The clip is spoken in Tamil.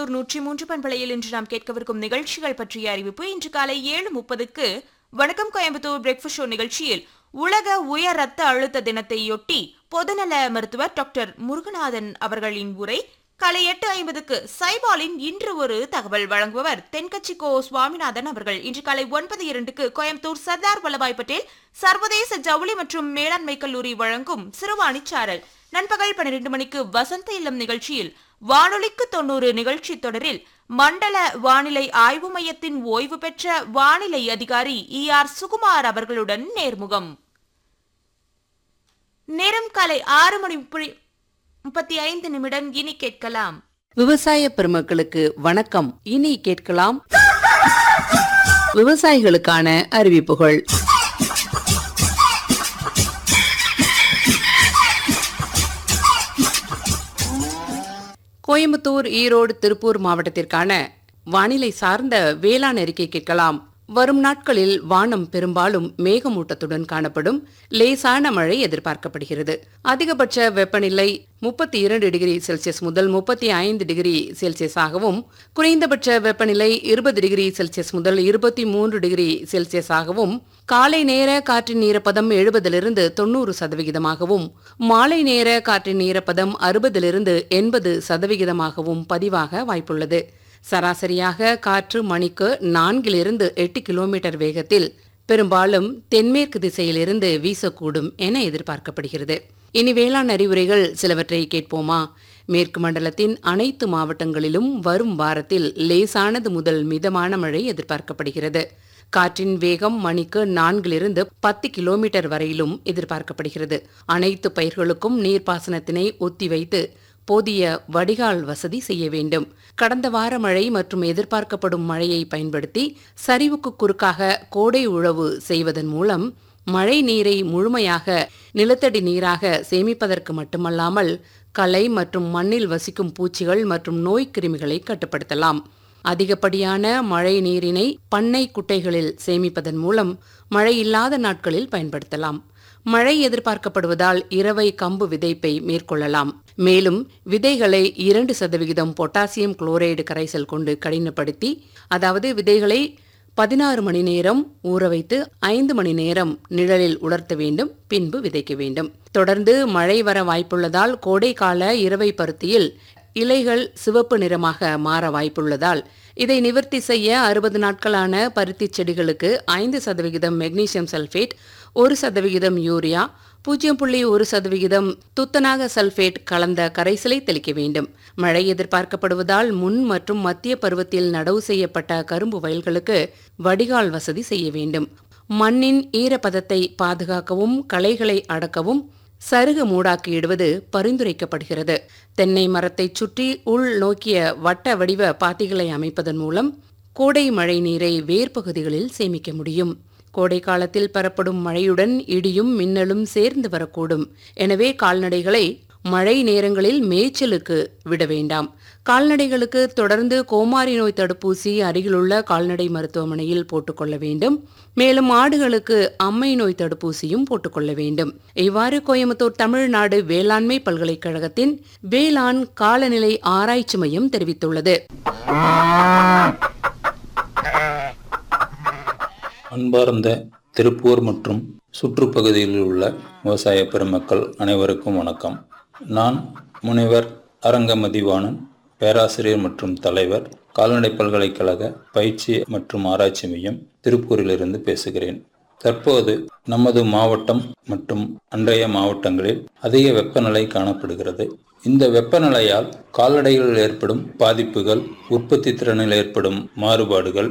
கோயம்புத்தூர் நூற்றி மூன்று பண்பலையில் இன்று நாம் கேட்கவிருக்கும் நிகழ்ச்சிகள் பற்றிய அறிவிப்பு இன்று காலை ஏழு முப்பதுக்கு வணக்கம் கோயம்புத்தூர் பிரேக்ஃபாஸ்ட் ஷோ நிகழ்ச்சியில் உலக உயர் ரத்த அழுத்த தினத்தையொட்டி பொதுநல மருத்துவர் டாக்டர் முருகநாதன் அவர்களின் உரை காலை எட்டு ஐம்பதுக்கு சைபாலின் இன்று ஒரு தகவல் வழங்குபவர் தென்கட்சி கோ சுவாமிநாதன் அவர்கள் இன்று காலை ஒன்பது இரண்டுக்கு கோயம்புத்தூர் சர்தார் வல்லபாய் பட்டேல் சர்வதேச ஜவுளி மற்றும் மேலாண்மை கல்லூரி வழங்கும் சிறுவாணி சாரல் நண்பகல் பன்னிரண்டு மணிக்கு வசந்த இல்லம் நிகழ்ச்சியில் வானொலிக்கு தொண்ணூறு நிகழ்ச்சி தொடரில் மண்டல வானிலை ஆய்வு மையத்தின் ஓய்வு பெற்ற வானிலை அதிகாரி இ ஆர் சுகுமார் அவர்களுடன் நேர்முகம் நேரம் காலை ஆறு மணி முப்பது- முப்பத்தி ஐந்து நிமிடம் இனி கேட்கலாம் விவசாய பெருமக்களுக்கு வணக்கம் இனி கேட்கலாம் விவசாயிகளுக்கான அறிவிப்புகள் கோயம்புத்தூர் ஈரோடு திருப்பூர் மாவட்டத்திற்கான வானிலை சார்ந்த வேளாண் அறிக்கை கேட்கலாம் வரும் நாட்களில் வானம் பெரும்பாலும் மேகமூட்டத்துடன் காணப்படும் லேசான மழை எதிர்பார்க்கப்படுகிறது அதிகபட்ச வெப்பநிலை முப்பத்தி இரண்டு டிகிரி செல்சியஸ் முதல் முப்பத்தி ஐந்து டிகிரி செல்சியஸாகவும் குறைந்தபட்ச வெப்பநிலை இருபது டிகிரி செல்சியஸ் முதல் இருபத்தி மூன்று டிகிரி செல்சியஸாகவும் காலை நேர காற்றின் ஈரப்பதம் எழுபதிலிருந்து தொண்ணூறு சதவிகிதமாகவும் மாலை நேர காற்றின் ஈரப்பதம் அறுபதிலிருந்து எண்பது சதவிகிதமாகவும் பதிவாக வாய்ப்புள்ளது சராசரியாக காற்று மணிக்கு நான்கிலிருந்து எட்டு கிலோமீட்டர் வேகத்தில் பெரும்பாலும் தென்மேற்கு திசையிலிருந்து வீசக்கூடும் என எதிர்பார்க்கப்படுகிறது இனி வேளாண் அறிவுரைகள் சிலவற்றை கேட்போமா மேற்கு மண்டலத்தின் அனைத்து மாவட்டங்களிலும் வரும் வாரத்தில் லேசானது முதல் மிதமான மழை எதிர்பார்க்கப்படுகிறது காற்றின் வேகம் மணிக்கு நான்கிலிருந்து பத்து கிலோமீட்டர் வரையிலும் எதிர்பார்க்கப்படுகிறது அனைத்து பயிர்களுக்கும் நீர்ப்பாசனத்தினை ஒத்திவைத்து போதிய வடிகால் வசதி செய்ய வேண்டும் கடந்த வார மழை மற்றும் எதிர்பார்க்கப்படும் மழையை பயன்படுத்தி சரிவுக்கு குறுக்காக கோடை உழவு செய்வதன் மூலம் மழை நீரை முழுமையாக நிலத்தடி நீராக சேமிப்பதற்கு மட்டுமல்லாமல் களை மற்றும் மண்ணில் வசிக்கும் பூச்சிகள் மற்றும் நோய் கிருமிகளை கட்டுப்படுத்தலாம் அதிகப்படியான மழை நீரினை பண்ணை குட்டைகளில் சேமிப்பதன் மூலம் மழை இல்லாத நாட்களில் பயன்படுத்தலாம் மழை எதிர்பார்க்கப்படுவதால் இரவை கம்பு விதைப்பை மேற்கொள்ளலாம் மேலும் விதைகளை இரண்டு சதவிகிதம் பொட்டாசியம் குளோரைடு கரைசல் கொண்டு கடினப்படுத்தி அதாவது விதைகளை பதினாறு மணி நேரம் ஊற வைத்து ஐந்து மணி நேரம் நிழலில் உலர்த்த வேண்டும் பின்பு விதைக்க வேண்டும் தொடர்ந்து மழை வர வாய்ப்புள்ளதால் கோடைக்கால இரவை பருத்தியில் இலைகள் சிவப்பு நிறமாக மாற வாய்ப்புள்ளதால் இதை நிவர்த்தி செய்ய அறுபது நாட்களான பருத்தி செடிகளுக்கு ஐந்து சதவிகிதம் மெக்னீசியம் சல்ஃபேட் ஒரு சதவிகிதம் யூரியா பூஜ்ஜியம் புள்ளி ஒரு சதவிகிதம் துத்தநாக சல்ஃபேட் கலந்த கரைசலை தெளிக்க வேண்டும் மழை எதிர்பார்க்கப்படுவதால் முன் மற்றும் மத்திய பருவத்தில் நடவு செய்யப்பட்ட கரும்பு வயல்களுக்கு வடிகால் வசதி செய்ய வேண்டும் மண்ணின் ஈரப்பதத்தை பாதுகாக்கவும் களைகளை அடக்கவும் சருகு மூடாக்கி இடுவது பரிந்துரைக்கப்படுகிறது தென்னை மரத்தை சுற்றி உள் நோக்கிய வட்ட வடிவ பாத்திகளை அமைப்பதன் மூலம் கோடை மழை நீரை வேர்ப்பகுதிகளில் சேமிக்க முடியும் கோடை காலத்தில் பெறப்படும் மழையுடன் இடியும் மின்னலும் சேர்ந்து வரக்கூடும் எனவே கால்நடைகளை மழை நேரங்களில் மேய்ச்சலுக்கு விட வேண்டாம் கால்நடைகளுக்கு தொடர்ந்து கோமாரி நோய் தடுப்பூசி அருகிலுள்ள கால்நடை மருத்துவமனையில் போட்டுக்கொள்ள வேண்டும் மேலும் ஆடுகளுக்கு அம்மை நோய் தடுப்பூசியும் போட்டுக்கொள்ள வேண்டும் இவ்வாறு கோயம்புத்தூர் தமிழ்நாடு வேளாண்மை பல்கலைக்கழகத்தின் வேளாண் காலநிலை ஆராய்ச்சி மையம் தெரிவித்துள்ளது அன்பார்ந்த திருப்பூர் மற்றும் சுற்றுப்பகுதியில் உள்ள விவசாய பெருமக்கள் அனைவருக்கும் வணக்கம் நான் முனைவர் அரங்க மதிவாணன் பேராசிரியர் மற்றும் தலைவர் கால்நடை பல்கலைக்கழக பயிற்சி மற்றும் ஆராய்ச்சி மையம் திருப்பூரிலிருந்து பேசுகிறேன் தற்போது நமது மாவட்டம் மற்றும் அன்றைய மாவட்டங்களில் அதிக வெப்பநிலை காணப்படுகிறது இந்த வெப்பநிலையால் கால்நடைகளில் ஏற்படும் பாதிப்புகள் உற்பத்தி திறனில் ஏற்படும் மாறுபாடுகள்